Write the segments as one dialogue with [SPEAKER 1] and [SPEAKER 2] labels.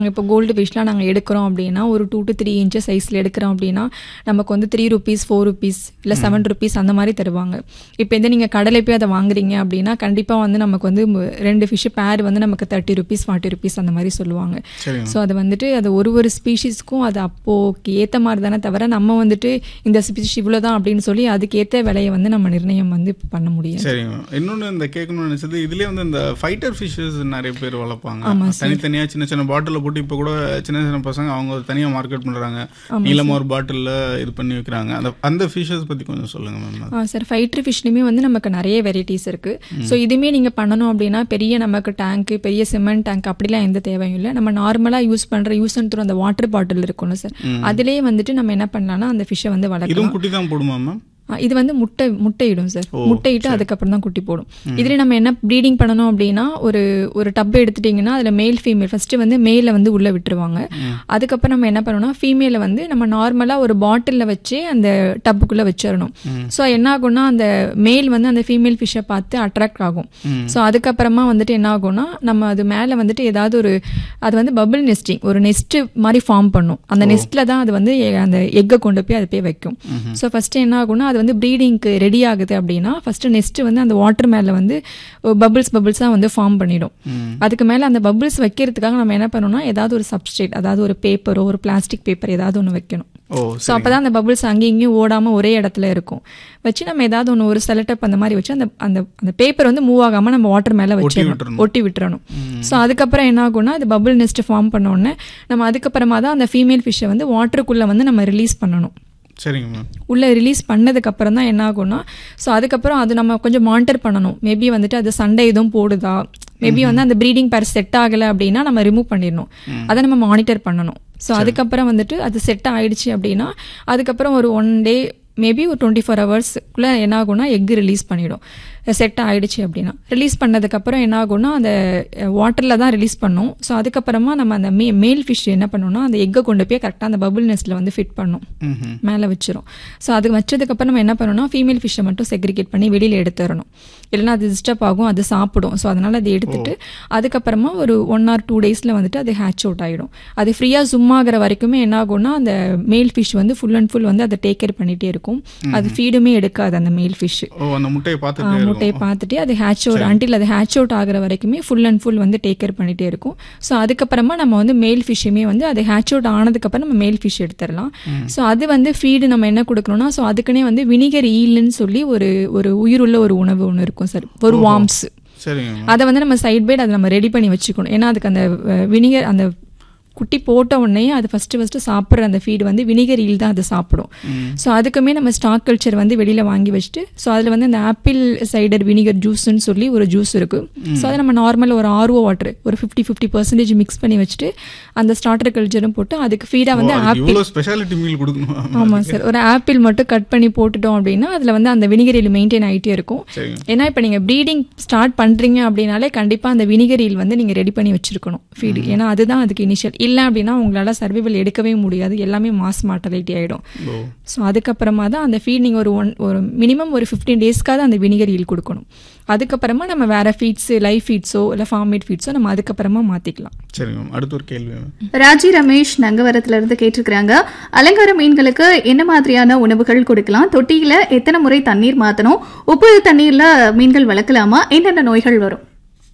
[SPEAKER 1] இப்போ கோல்டு ஃபிஷ்லாம் நாங்கள் எடுக்கிறோம் அப்படின்னா ஒரு டூ டு த்ரீ இன்ச்சஸ் சைஸில் எடுக்கிறோம் அப்படின்னா நமக்கு வந்து த்ரீ ருபீஸ் ஃபோர் ருபீஸ் இல்லை செவன் ருபீஸ் அந்த மாதிரி தருவாங்க இப்போ வந்து நீங்கள் கடலை போய் அதை வாங்குறீங்க அப்படின்னா கண்டிப்பாக வந்து நமக்கு வந்து மு- ரெண்டு ஃபிஷ் பேர் வந்து நமக்கு தேர்ட்டி ருபீஸ் ஃபார்ட்டி ருபீஸ் அந்த மாதிரி சொல்லுவாங்க
[SPEAKER 2] சரிங்க
[SPEAKER 1] ஸோ அது வந்துட்டு அது ஒரு ஒரு ஸ்பீஷீஸ்க்கும் அது அப்போக்கு ஏற்ற மாதிரி தானே தவிர நம்ம வந்துட்டு இந்த ஸ்பீஷ் இவ்வளோ தான் அப்படின்னு சொல்லி அதுக்கேற்ற விலையை வந்து நம்ம நிர்ணயம் வந்து இப்ப பண்ண முடியும்
[SPEAKER 2] சரிங்க இன்னொன்று இந்த கேட்கணும்னு நினைச்சது இதுலயே வந்து இந்த ஃபைட்டர் ஃபிஷஸ் நிறைய பேர் வளர்ப்பாங்க
[SPEAKER 1] ஆமா
[SPEAKER 2] தனித்தனியா சின்ன சின்ன பாட்டிலில் போட்டு இப்போ கூட சின்ன சின்ன பசங்க அவங்க தனியா மார்க்கெட் பண்றாங்க நீளமா ஒரு பாட்டிலில் இது பண்ணி வைக்கிறாங்க அந்த அந்த ஃபிஷஸ் பத்தி கொஞ்சம் சொல்லுங்க மேம்
[SPEAKER 1] ஆ சார் ஃபைட்ரு ஃபிஷ்லையுமே வந்து நமக்கு நிறைய வெரைட்டிஸ் இருக்குது ஸோ இதுவுமே நீங்கள் பண்ணணும் அப்படின்னா பெரிய நமக்கு டேங்க்கு பெரிய சிமெண்ட் டேங்க் அப்படிலாம் எந்த தேவையும் இல்லை நம்ம நார்மலாக யூஸ் பண்ணுற யூஸ் அண்ட் த்ரூ அந்த வாட்டர் பாட்டில் இருக்கும்ல சார் அதுலேயே வந்துட்டு நம்ம என்ன பண்ணலாம்னா அந்த ஃபிஷ்ஷை வந்து வளர்க்கலாம்
[SPEAKER 2] இதுவும் குட்டி தான் போடுமா மேம்
[SPEAKER 1] ஆ, இது வந்து முட்டை முட்டையிடும் சார் முட்டையிட்டு அதுக்கப்புறம் தான் குட்டி போடும் இதுல நம்ம என்ன ப்ரீடிங் பண்ணணும் அப்படின்னா ஒரு ஒரு டப் எடுத்துட்டிங்கன்னா அதில் மேல் ஃபீமேல் ஃபர்ஸ்ட் வந்து மேல வந்து உள்ள விட்டுருவாங்க அதுக்கப்புறம் நம்ம என்ன பண்ணணும்னா ஃபீமேலை வந்து நம்ம நார்மலாக ஒரு பாட்டிலில் வச்சு அந்த டப்புக்குள்ளே வச்சிடணும் ஸோ என்ன ஆகும்னா அந்த மேல் வந்து அந்த ஃபீமேல் ஃபிஷ்ஷை பார்த்து அட்ராக்ட் ஆகும் ஸோ அதுக்கப்புறமா வந்துட்டு என்ன ஆகும்னா நம்ம அது மேலே வந்துட்டு ஏதாவது ஒரு அது வந்து பபிள் நெஸ்டிங் ஒரு நெஸ்ட் மாதிரி ஃபார்ம் பண்ணும் அந்த நெஸ்ட்டில் தான் அது வந்து எ- அந்த எக்கை கொண்டு போய் அது போய் வைக்கும் ஸோ ஃபஸ்ட்டு என்ன ஆகும்னா அது வந்து ப்ரீடிங்க்கு ரெடி ஆகுது அப்படின்னா ஃபஸ்ட்டு நெக்ஸ்ட்டு வந்து அந்த வாட்டர் மேலே வந்து பபிள்ஸ் பபிள்ஸாக வந்து ஃபார்ம் பண்ணிடும் அதுக்கு மேலே அந்த பபிள்ஸ் வைக்கிறதுக்காக நம்ம என்ன பண்ணணும்னா ஏதாவது ஒரு சப்ஸ்ட்ரேட் அதாவது ஒரு பேப்பரோ ஒரு பிளாஸ்டிக் பேப்பர் ஏதாவது ஒன்று வைக்கணும்
[SPEAKER 2] ஓ
[SPEAKER 1] ஸோ அப்போ தான் அந்த பபிள்ஸ் அங்கேயும் இங்கேயும் ஓடாமல் ஒரே இடத்துல இருக்கும் வச்சு நம்ம ஏதாவது ஒன்று ஒரு செலட்டப் அந்த மாதிரி வச்சு அந்த அந்த அந்த பேப்பர் வந்து மூவ் ஆகாமல் நம்ம வாட்டர் மேலே வச்சு
[SPEAKER 2] விட்டுறணும்.
[SPEAKER 1] ஒட்டி விட்டுறணும் ஸோ அதுக்கப்புறம் என்ன ஆகும்னா அது பபிள் நெஸ்ட் ஃபார்ம் பண்ண உடனே நம்ம அதுக்கப்புறமா தான் அந்த ஃபீமேல் ஃபிஷ்ஷை வந்து வாட்டருக்குள்ளே வந்து நம்ம ரிலீஸ் பண்ணணும்
[SPEAKER 2] சரிங்க மேம்
[SPEAKER 1] உள்ளே ரிலீஸ் பண்ணதுக்கு அப்புறம் தான் என்ன ஆகும்னா ஸோ அதுக்கப்புறம் அது நம்ம கொஞ்சம் மானிட்டர் பண்ணணும் மேபி வந்துட்டு அது சண்டை எதுவும் போடுதா மேபி வந்து அந்த ப்ரீடிங் பேர் செட் ஆகலை அப்படின்னா நம்ம ரிமூவ் பண்ணிடணும் அதை நம்ம மானிட்டர் பண்ணணும் ஸோ அதுக்கப்புறம் வந்துட்டு அது செட் ஆயிடுச்சு அப்படின்னா அதுக்கப்புறம் ஒரு ஒன் டே மேபி ஒரு டுவெண்ட்டி ஃபோர் ஹவர்ஸ்க்குள்ளே என்ன ஆகும்னா எக் ரிலீஸ் பண்ணிடும் செட் ஆயிடுச்சு அப்படின்னா ரிலீஸ் பண்ணதுக்கப்புறம் என்ன ஆகும்னா அந்த வாட்டரில் தான் ரிலீஸ் பண்ணும் ஸோ அதுக்கப்புறமா நம்ம அந்த மே மேல் ஃபிஷ் என்ன பண்ணணும்னா அந்த எக்கை கொண்டு போய் கரெக்டாக அந்த பபுள் நெஸ்ட்டில் வந்து ஃபிட் பண்ணும்
[SPEAKER 2] ம்ஹும்.
[SPEAKER 1] மேலே வச்சிரும் ஸோ அது வச்சதுக்கப்புறம் நம்ம என்ன பண்ணணும்னா ஃபீமேல் ஃபிஷ்ஷை மட்டும் செக்ரிகேட் பண்ணி வெளியில் எடுத்துடணும் இல்லைன்னா அது டிஸ்டர்ப் ஆகும் அது சாப்பிடும் ஸோ அதனால் அதை எடுத்துட்டு அதுக்கப்புறமா ஒரு ஒன் ஆர் டூ டேஸில் வந்துட்டு அது ஹேட்ச் அவுட் ஆகிடும் அது ஃப்ரீயாக சும்மா ஆகிற வரைக்குமே என்ன ஆகும்னா அந்த மேல் ஃபிஷ் வந்து ஃபுல் அண்ட் ஃபுல் வந்து அதை டேக் கேர் பண்ணிகிட்டே இருக்கும் அது ஃபீடுமே எடுக்காது அந்த மேல் ஃபிஷ்
[SPEAKER 2] ஓ அந்த முட்டையை பார்த்துட்டே இருக்கும்
[SPEAKER 1] முட்டையை பார்த்துட்டு அது ஹேட்ச் அவுட் அன்டில் அது ஹேட்ச் அவுட் ஆகிற வரைக்குமே ஃபுல் அண்ட் ஃபுல் வந்து டேக் கேர் பண்ணிட்டே இருக்கும் ஸோ அதுக்கப்புறமா நம்ம வந்து மேல் ஃபிஷ்ஷுமே வந்து அது ஹேட்ச் அவுட் ஆனதுக்கப்புறம் நம்ம மேல் ஃபிஷ் எடுத்துடலாம் ஸோ அது வந்து ஃபீடு நம்ம என்ன கொடுக்கணும்னா ஸோ அதுக்குன்னே வந்து வினிகர் ஈல்னு சொல்லி ஒரு ஒரு உயிருள்ள ஒரு உணவு ஒன்று இருக்கும் சார் ஒரு வார்ம்ஸ்
[SPEAKER 2] சரிங்க மேம்
[SPEAKER 1] அதை வந்து நம்ம சைட் பைட் அதை நம்ம ரெடி பண்ணி வச்சுக்கணும் ஏன்னா அதுக்கு அந்த வினிகர் அந்த குட்டி போட்ட உடனே அது ஃபஸ்ட்டு ஃபஸ்ட்டு சாப்பிட்ற அந்த ஃபீடு வந்து வினிகர் ஈல் தான் அது சாப்பிடும் ஸோ அதுக்குமே நம்ம ஸ்டாக் கல்ச்சர் வந்து வெளியில் வாங்கி வச்சுட்டு ஸோ அதில் வந்து அந்த ஆப்பிள் சைடர் வினிகர் ஜூஸ்ன்னு சொல்லி ஒரு ஜூஸ் இருக்குது ஸோ அதை நம்ம நார்மல் ஒரு ஆர்ஓ வாட்டர் ஒரு ஃபிஃப்டி ஃபிஃப்டி பர்சன்டேஜ் மிக்ஸ் பண்ணி வச்சுட்டு அந்த ஸ்டார்டர் கல்ச்சரும் போட்டு அதுக்கு ஃபீடாக வந்து ஆப்பிள்
[SPEAKER 2] இவ்வளோ ஸ்பெஷாலிட்டி மீல் கொடுக்கணுமா
[SPEAKER 1] ஆமாம் சார் ஒரு ஆப்பிள் மட்டும் கட் பண்ணி போட்டுட்டோம் அப்படின்னா அதில் வந்து அந்த வினிகர் ஈல் மெயின்டைன் ஆகிட்டே இருக்கும்
[SPEAKER 2] சரிங்க
[SPEAKER 1] ஏன்னா இப்போ நீங்கள் ப்ரீடிங் ஸ்டார்ட் பண்ணுறீங்க அப்படின்னாலே கண்டிப்பாக அந்த வினிகர் ஈல் வந்து நீங்கள் ரெடி பண்ணி வச்சிருக்கணும் ஃபீடு ஏன்னா அதுதான் அதுக்கு இனிஷியல் இல்லை அப்படின்னா உங்களால் சர்வைவல் எடுக்கவே முடியாது எல்லாமே மாஸ் மார்டலிட்டி ஆகிடும்
[SPEAKER 2] ஓ
[SPEAKER 1] ஸோ அதுக்கப்புறமா தான் அந்த ஃபீட் நீங்கள் ஒரு ஒன் ஒரு மினிமம் ஒரு ஃபிஃப்டீன் டேஸ்க்காவது அந்த வினிகர் ஈல் கொடுக்கணும் அதுக்கப்புறமா நம்ம வேறு ஃபீட்ஸு லைஃப் ஃபீட்ஸோ இல்லை ஃபார்ம் மேட் ஃபீட்ஸோ நம்ம அதுக்கப்புறமா மாற்றிக்கலாம்
[SPEAKER 2] சரிங்க மேம் அடுத்த ஒரு கேள்வி மேம்
[SPEAKER 3] ராஜி ரமேஷ் நங்கவரத்துல இருந்து கேட்டிருக்கிறாங்க அலங்கார மீன்களுக்கு என்ன மாதிரியான உணவுகள் கொடுக்கலாம் தொட்டியில எத்தனை முறை தண்ணீர் மாத்தணும் உப்பு தண்ணீர்ல மீன்கள் வளர்க்கலாமா என்னென்ன நோய்கள் வரும்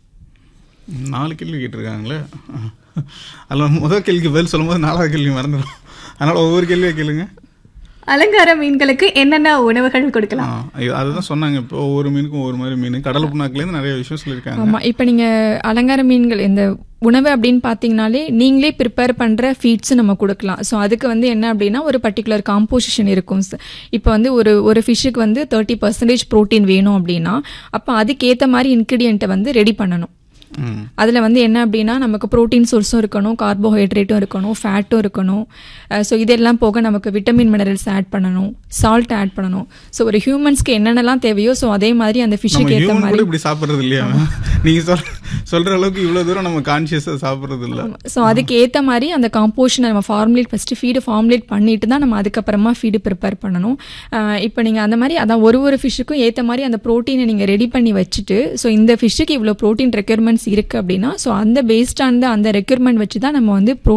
[SPEAKER 2] நாலு கேள்வி கேட்டிருக்காங்களே அதில் முதல் கேள்விக்கு பதில் சொல்லும்போது நாலாவது கேள்வி மறந்துடும் அதனால் ஒவ்வொரு கேள்வியாக கேளுங்க
[SPEAKER 3] அலங்கார மீன்களுக்கு என்னென்ன உணவுகள் கொடுக்கலாம்
[SPEAKER 2] ஆ, இது- அதுதான் சொன்னாங்க இப்போ ஒவ்வொரு மீனுக்கும் ஒவ்வொரு மாதிரி மீன் கடல் புண்ணாக்குலேருந்து நிறைய விஷயம் சொல்லியிருக்காங்க
[SPEAKER 1] ஆமாம் இப்போ நீங்கள் அலங்கார மீன்கள் இந்த உணவு அப்படின்னு பார்த்தீங்கனாலே நீங்களே ப்ரிப்பேர் பண்ணுற ஃபீட்ஸ் நம்ம கொடுக்கலாம் ஸோ அதுக்கு வந்து என்ன அப்படின்னா ஒரு பர்டிகுலர் காம்போசிஷன் இருக்கும் இப்போ வந்து ஒரு ஒரு ஃபிஷ்ஷுக்கு வந்து தேர்ட்டி பர்சன்டேஜ் ப்ரோட்டீன் வேணும் அப்படின்னா அப்போ அதுக்கேற்ற மாதிரி இன்க்ரீடியண்ட்டை வந்து ரெடி பண்ணணும்
[SPEAKER 2] ம்
[SPEAKER 1] அதில் வந்து என்ன அப்படின்னா நமக்கு ப்ரோட்டீன் சோர்ஸும் இருக்கணும் கார்போஹைட்ரேட்டும் இருக்கணும் ஃபேட்டும் இருக்கணும் ஸோ இதெல்லாம் போக நமக்கு விட்டமின் மினரல்ஸ் ஆட் பண்ணணும் சால்ட் ஆட் பண்ணணும் ஸோ ஒரு ஹியூமன்ஸ்க்கு என்னென்னலாம் தேவையோ ஸோ அதே மாதிரி அந்த
[SPEAKER 2] நம்ம
[SPEAKER 1] ஃபிஷ்ஷுக்கு ஏற்ற
[SPEAKER 2] ஹியூமன்
[SPEAKER 1] மாதிரி
[SPEAKER 2] கூட இப்படி சாப்பிட்றது இல்லையா நீங்க சொல் சொல்ற அளவுக்கு இவ்வளவு தூரம் நம்ம கான்சியஸாக சாப்பிட்றது இல்ல
[SPEAKER 1] ஸோ அதுக்கு ஏற்ற மாதிரி அந்த காம்போஷனை நம்ம ஃபார்முலேட் ஃபஸ்ட்டு ஃபீடு ஃபார்முலேட் பண்ணிட்டு தான் நம்ம அதுக்கப்புறமா ஃபீடு ப்ரிப்பேர் பண்ணணும் இப்போ நீங்கள் அந்த மாதிரி அதான் ஒரு ஒரு ஃபிஷ்ஷுக்கும் ஏற்ற மாதிரி அந்த ப்ரோட்டீனை நீங்கள் ரெடி பண்ணி வச்சுட்டு ஸோ இந்த ஃபிஷ்ஷுக்கு இவ்வளோ ப்ரோட்டீன் ரெக்யர்மெண்ட்ஸ் ரெக்யூர்மெண்ட்ஸ் இருக்குது அப்படின்னா ஸோ அந்த பேஸ்ட் ஆன் அந்த ரெக்யூர்மெண்ட் வச்சு தான் நம்ம வந்து ப்ரோ